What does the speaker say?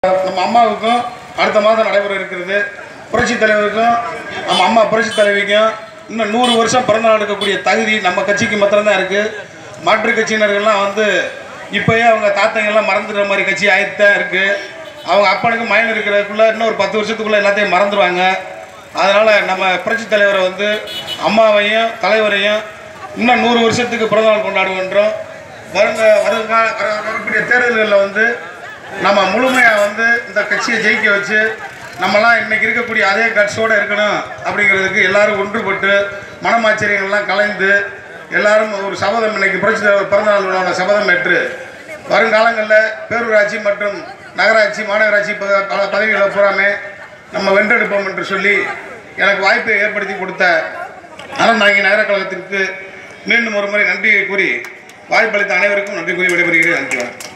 நம்ம அம்மாவுக்கும் அடுத்த மாதம் நடைபெற இருக்கிறது புரட்சி தலைவருக்கும் நம்ம அம்மா புரட்சி தலைவிக்கும் இன்னும் நூறு வருஷம் பிறந்த நாள் எடுக்கக்கூடிய தகுதி நம்ம கட்சிக்கு மாத்திரம்தான் இருக்குது மாற்று கட்சியினர்கள்லாம் வந்து இப்போயே அவங்க தாத்தங்கெல்லாம் மறந்துடுற மாதிரி கட்சி ஆயிட்டு தான் இருக்குது அவங்க அப்பனுக்கு மயன் இருக்கிறதுக்குள்ள இன்னும் ஒரு பத்து வருஷத்துக்குள்ளே எல்லாத்தையும் மறந்துடுவாங்க அதனால் நம்ம புரட்சி தலைவரை வந்து அம்மாவையும் தலைவரையும் இன்னும் நூறு வருஷத்துக்கு பிறந்தநாள் கொண்டாடுகின்றோம் வருங்க வருங்கால வர- வரக்கூடிய தேர்தல்களில் வந்து நம்ம முழுமையாக வந்து இந்த கட்சியை ஜெயிக்க வச்சு நம்மலாம் இன்னைக்கு இருக்கக்கூடிய அதே கட்ஸோடு இருக்கணும் அப்படிங்கிறதுக்கு எல்லாரும் ஒன்றுபட்டு மனமாச்சரியங்கள்லாம் கலைந்து எல்லாரும் ஒரு சபதம் இன்னைக்கு புரட்சி தலைவர் பிறந்தநாள் விழாவோட சபதம் ஏற்று வருங்காலங்களில் பேரூராட்சி மற்றும் நகராட்சி மாநகராட்சி ப- பல பதவிகளை பூராமே நம்ம வென்றெடுப்போம் என்று சொல்லி எனக்கு வாய்ப்பை ஏற்படுத்தி கொடுத்த அறந்தாங்கி நகர கழகத்திற்கு மீண்டும் ஒரு முறை நன்றியை கூறி வாய்ப்பளித்த அனைவருக்கும் நன்றி கூறி விடைபெறுகிறேன் நன்றி வணக்கம்